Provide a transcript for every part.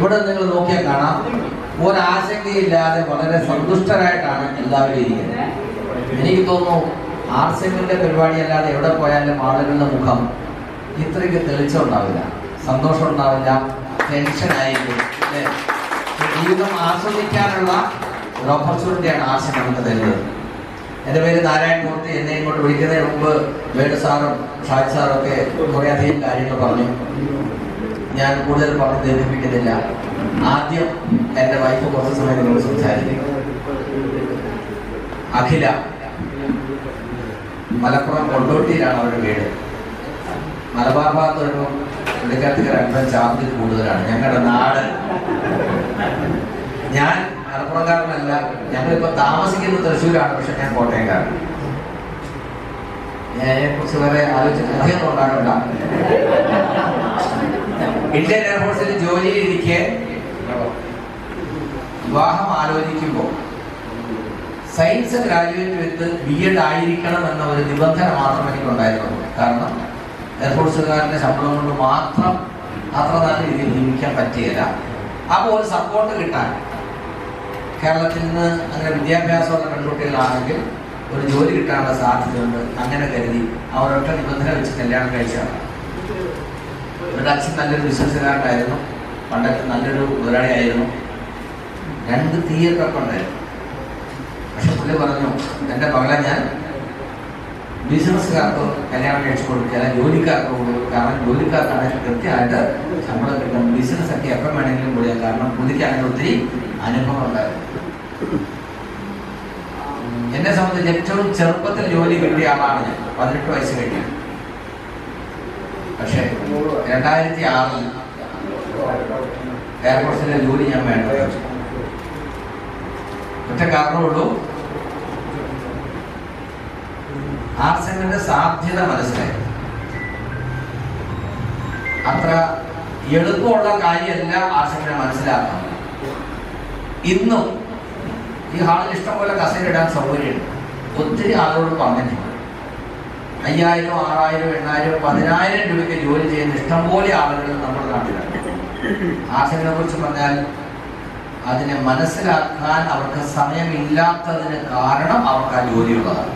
ഇവിടെ നിങ്ങൾ നോക്കിയാൽ കാണാം ഒരാശങ്കയില്ലാതെ വളരെ സന്തുഷ്ടരായിട്ടാണ് എല്ലാവരും ഇരിക്കുന്നത് എനിക്ക് തോന്നുന്നു ആർസിഎമ്മിന്റെ പരിപാടി അല്ലാതെ എവിടെ പോയാലും ആളുകളുടെ മുഖം ഇത്രയ്ക്ക് തെളിച്ചം ഉണ്ടാവില്ല സന്തോഷം ഉണ്ടാവില്ല ടെൻഷൻ ആയിരിക്കും അല്ലേ? ജീവിതം ആസ്വദിക്കാനുള്ള ഒരു ഓപ്പർച്യൂണിറ്റിയാണ് ആശയം നമുക്ക് തരുന്നത് എൻ്റെ പേര് നാരായണ മൂർത്തി എന്നെ ഇങ്ങോട്ട് വിളിക്കുന്നതിന് മുമ്പ് വേണു സാറും ഷാജ് സാറും ഒക്കെ കുറേ അധികം കാര്യങ്ങൾ പറഞ്ഞു ഞാൻ കൂടുതൽ പറഞ്ഞ് ദീർഘിപ്പിക്കുന്നില്ല ആദ്യം എൻ്റെ വൈഫ് കുറച്ച് സമയം നിങ്ങളോട് സംസാരിക്കും അഖില മലപ്പുറം കൊണ്ടോട്ടിയിലാണ് അവരുടെ വീട് മലബാർ ഭാഗത്ത് വരുമ്പോൾ പുള്ളിക്കാർക്ക് രണ്ടും ചാർജ് കൂടുതലാണ് ഞങ്ങളുടെ നാട് ഞാൻ മലപ്പുറംകാരനല്ല ഞങ്ങളിപ്പോ താമസിക്കുന്നത് തൃശ്ശൂരാണ് പക്ഷെ ഞാൻ കോട്ടയംകാരൻ ഞാൻ കുറിച്ച് വേറെ ആലോചിച്ച് അധികം ഉണ്ടാകണ്ട ഇന്ത്യൻ എയർഫോഴ്സിൽ ജോലിയിലിരിക്കെ വിവാഹം ആലോചിക്കുമ്പോൾ science graduate with B Ed ആയിരിക്കണം എന്ന ഒരു നിബന്ധന മാത്രം എനിക്കുണ്ടായിരുന്നു കാരണം എയർഫോഴ്സുകാരൻ്റെ ശമ്പളം കൊണ്ട് മാത്രം അത്ര നല്ല രീതിയിൽ ജീവിക്കാൻ പറ്റിയില്ല അപ്പോൾ ഒരു സപ്പോർട്ട് കിട്ടാൻ കേരളത്തിൽ നിന്ന് അങ്ങനെ വിദ്യാഭ്യാസമുള്ള പെൺകുട്ടികളാണെങ്കിൽ ഒരു ജോലി കിട്ടാനുള്ള സാധ്യതയുണ്ട് അങ്ങനെ കരുതി അവരൊറ്റ നിബന്ധന വെച്ച് കല്യാണം കഴിച്ചാണ് ഇവരുടെ അച്ഛൻ നല്ലൊരു ബിസിനസ്സുകാരനായിരുന്നു പണ്ടൊക്കെ നല്ലൊരു മുതലാളിയായിരുന്നു രണ്ട് തീയൊക്കെ ഉണ്ടായിരുന്നു പക്ഷെ പുള്ളി പറഞ്ഞു എൻ്റെ മകളെ ഞാൻ ബിസിനസ്സുകാർക്ക് കല്യാണം കഴിച്ചു കൊടുക്കുക ജോലിക്കാർക്ക് കൊടുക്കും കാരണം ജോലിക്കാർക്കാണെങ്കിൽ കൃത്യമായിട്ട് ശമ്പളം കിട്ടും ബിസിനസ് ഒക്കെ എപ്പം വേണമെങ്കിലും കൂടിയാൽ കാരണം പുള്ളിക്കാണെങ്കിൽ ഒത്തിരി അനുഭവം ഉണ്ടായിരുന്നു എന്നെ സംബന്ധിച്ച് ഏറ്റവും ചെറുപ്പത്തിൽ ജോലി കിട്ടിയ ആളാണ് ഞാൻ പതിനെട്ട് വയസ്സ് കഴിഞ്ഞു പക്ഷേ രണ്ടായിരത്തി ആറിൽ എയർഫോഴ്സിലെ ജോലി ഞാൻ വേണ്ടത് വെച്ചു. ഒറ്റ കാരണമുള്ളൂ ആർസെമിന്റെ സാധ്യത മനസ്സിലായി അത്ര എളുപ്പമുള്ള കാര്യമല്ല ആർസെമിനെ മനസ്സിലാക്കണം ഇന്നും ഈ ഹാളിൽ ഇഷ്ടംപോലെ കസേര ഇടാൻ സൗകര്യമുണ്ട് ഒത്തിരി ആളുകളോട് പറഞ്ഞിട്ടുണ്ട് അയ്യായിരം ആറായിരം എണ്ണായിരം പതിനായിരം രൂപയ്ക്ക് ജോലി ചെയ്യുന്ന ഇഷ്ടംപോലെ ആളുകൾ നമ്മുടെ നാട്ടിലുണ്ട് ആശയങ്ങളെ കുറിച്ച് പറഞ്ഞാൽ അതിനെ മനസ്സിലാക്കാൻ അവർക്ക് സമയമില്ലാത്തതിന് കാരണം അവർക്ക് ആ ജോലിയുള്ളതാണ്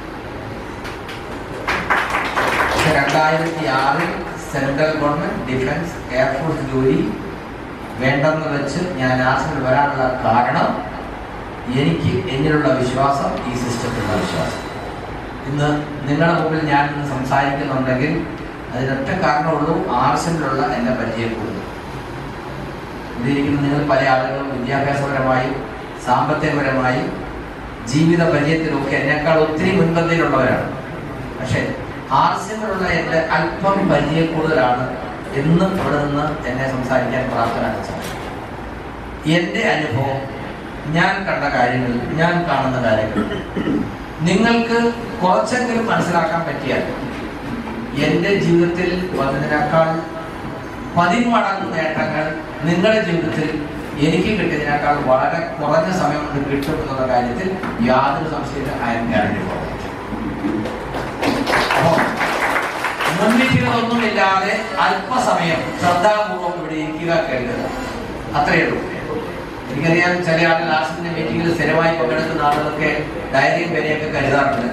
പക്ഷെ രണ്ടായിരത്തി ആറിൽ സെൻട്രൽ ഗവൺമെന്റ് ഡിഫൻസ് എയർഫോഴ്സ് ജോലി വേണ്ടെന്ന് വെച്ച് ഞാൻ ആശയിൽ വരാനുള്ള കാരണം എനിക്ക് എന്നിലുള്ള വിശ്വാസം ഈ സിസ്റ്റത്തിലുള്ള വിശ്വാസം ഇന്ന് നിങ്ങളുടെ മുമ്പിൽ ഞാൻ ഇന്ന് സംസാരിക്കുന്നുണ്ടെങ്കിൽ അതിനൊറ്റ കാരണമുള്ളൂ ആർസിലുള്ള എൻ്റെ പരിചയപ്പെടുന്നു ഇവിടെ ഇരിക്കുന്ന നിങ്ങൾ പല ആളുകളും വിദ്യാഭ്യാസപരമായും സാമ്പത്തികപരമായും ജീവിത പരിചയത്തിലൊക്കെ എന്നെക്കാൾ ഒത്തിരി മുൻപന്തിയിലുള്ളവരാണ് പക്ഷേ ആർസിനുള്ള എൻ്റെ അല്പം പരിചയക്കൂടുതലാണ് എന്നും ഇവിടെ നിന്ന് എന്നെ സംസാരിക്കാൻ പ്രാപ്തനാക്കിച്ചത് എൻ്റെ അനുഭവം ഞാൻ കണ്ട കാര്യങ്ങൾ ഞാൻ കാണുന്ന കാര്യങ്ങൾ നിങ്ങൾക്ക് കുറച്ചെങ്കിലും മനസ്സിലാക്കാൻ പറ്റിയാൽ എൻ്റെ ജീവിതത്തിൽ വന്നതിനേക്കാൾ പതിന്മടങ്ങ് നേട്ടങ്ങൾ നിങ്ങളുടെ ജീവിതത്തിൽ എനിക്ക് കിട്ടിയതിനേക്കാൾ വളരെ കുറഞ്ഞ സമയം കൊണ്ട് കിട്ടും എന്നുള്ള കാര്യത്തിൽ യാതൊരു സംശയമില്ല ഐ എം ഗ്യാരണ്ടി ഫോർ അപ്പോൾ മുൻവിധികളൊന്നുമില്ലാതെ അല്പസമയം ശ്രദ്ധാപൂർവം ഇവിടെ ഇരിക്കുക കേൾക്കുക അത്രയേ ഉള്ളൂ എനിക്കറിയാം ചില ആളുകൾ ആസിന്റെ മീറ്റിംഗിൽ സ്ഥിരമായി പങ്കെടുക്കുന്ന ആളുകളൊക്കെ ഡയറിയും പേരെയൊക്കെ കരുതാറുണ്ട്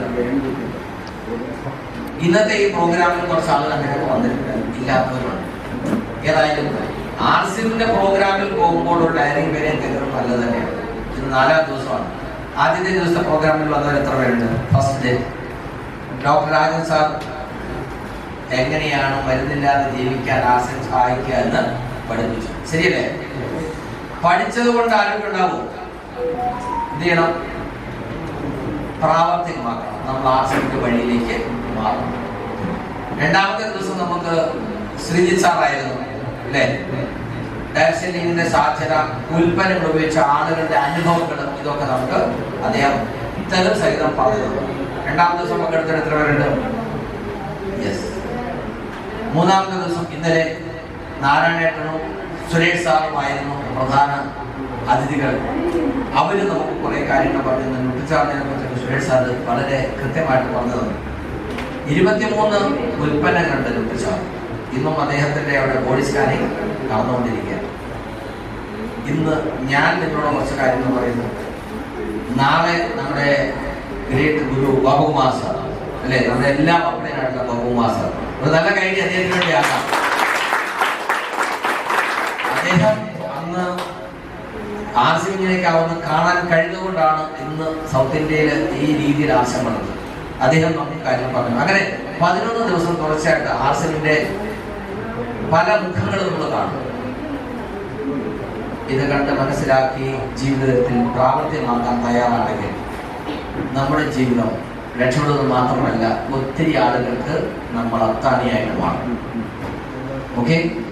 ഇന്നത്തെ ഈ പ്രോഗ്രാമിൽ കുറച്ച് ആളുകൾ അങ്ങനെ വന്നിട്ടുണ്ട് ഇല്ലാത്തവരുണ്ട് ഏതായാലും ആർസിന്റെ പ്രോഗ്രാമിൽ പോകുമ്പോൾ ഒരു ഡയറിയും പേരെയും കരുതുന്നത് നല്ലത് തന്നെയാണ് ഇത് നാലാം ദിവസമാണ് ആദ്യത്തെ ദിവസത്തെ പ്രോഗ്രാമിൽ വന്നവർ എത്ര പേരുണ്ട് first day doctor Rajan sir എങ്ങനെയാണ് മരുന്നില്ലാതെ ജീവിക്കാൻ ആസിൻ സഹായിക്കുക എന്ന് പഠിപ്പിച്ചു ശരിയല്ലേ പഠിച്ചത് കൊണ്ട് ആരോഗ്യം ഉണ്ടാവും എന്ത് ചെയ്യണം പ്രാവർത്തികമാക്കണം നമ്മൾ ആസിന്റെ വഴിയിലേക്ക് മാറണം രണ്ടാമത്തെ ദിവസം നമുക്ക് ശ്രീജിത് സാറായിരുന്നു അല്ലേ ഡയറക്ഷനിങ്ങിന്റെ സാധ്യത ഉൽപ്പന്നങ്ങൾ ഉപയോഗിച്ച ആളുകളുടെ അനുഭവങ്ങളും ഇതൊക്കെ നമുക്ക് അദ്ദേഹം തെളിവ് സഹിതം പറഞ്ഞു തന്നു. രണ്ടാമത്തെ ദിവസം പങ്കെടുത്തിട്ട് എത്ര പേരുണ്ട് യെസ് മൂന്നാമത്തെ ദിവസം ഇന്നലെ നാരായണേട്ടനും സുരേഷ് സാറുമായിരുന്നു പ്രധാന അതിഥികൾ അവര് നമുക്ക് കുറെ കാര്യങ്ങൾ പറഞ്ഞു നുട്ടിച്ചാറിനെ പറ്റി സുരേഷ് സാർ വളരെ കൃത്യമായിട്ട് പറഞ്ഞു തന്നു ഇരുപത്തിമൂന്ന് ഉൽപ്പന്നങ്ങളുണ്ട് നുട്ടിച്ചാർ ഇന്നും അദ്ദേഹത്തിന്റെ അവിടെ ബോഡി സ്കാനിങ് നടന്നുകൊണ്ടിരിക്കുകയാണ് ഇന്ന് ഞാൻ നിങ്ങളോട് കുറച്ച് കാര്യങ്ങൾ പറയുന്നു നാളെ നമ്മുടെ ഗ്രേറ്റ് ഗുരു ബാബു മാസ്റ്റർ അല്ലെ നമ്മുടെ എല്ലാം അപ്ഡേറ്റായിട്ടുള്ള ബാബു മാസ്റ്റർ ഒരു നല്ല കഴിഞ്ഞ് അദ്ദേഹത്തിന് വേണ്ടി ആക്കാം അദ്ദേഹം അന്ന് ആർ സി ഇങ്ങനെയൊക്കെ ആവുന്ന കാണാൻ കഴിഞ്ഞതുകൊണ്ടാണ് ഇന്ന് സൗത്ത് ഇന്ത്യയിൽ ഈ രീതിയിൽ ആശം വന്നത് അദ്ദേഹം നമുക്ക് കാര്യം പറഞ്ഞു അങ്ങനെ പതിനൊന്ന് ദിവസം തുടർച്ചയായിട്ട് ആർസിന്റെ പല മുഖങ്ങൾ നമ്മൾ കാണും ഇത് കണ്ട് മനസ്സിലാക്കി ജീവിതത്തിൽ പ്രാവർത്തികമാക്കാൻ തയ്യാറാണെങ്കിൽ നമ്മുടെ ജീവിതം രക്ഷപ്പെടുന്നത് മാത്രമല്ല ഒത്തിരി ആളുകൾക്ക് നമ്മൾ അത്താണിയായിട്ട് മാറും ഓക്കെ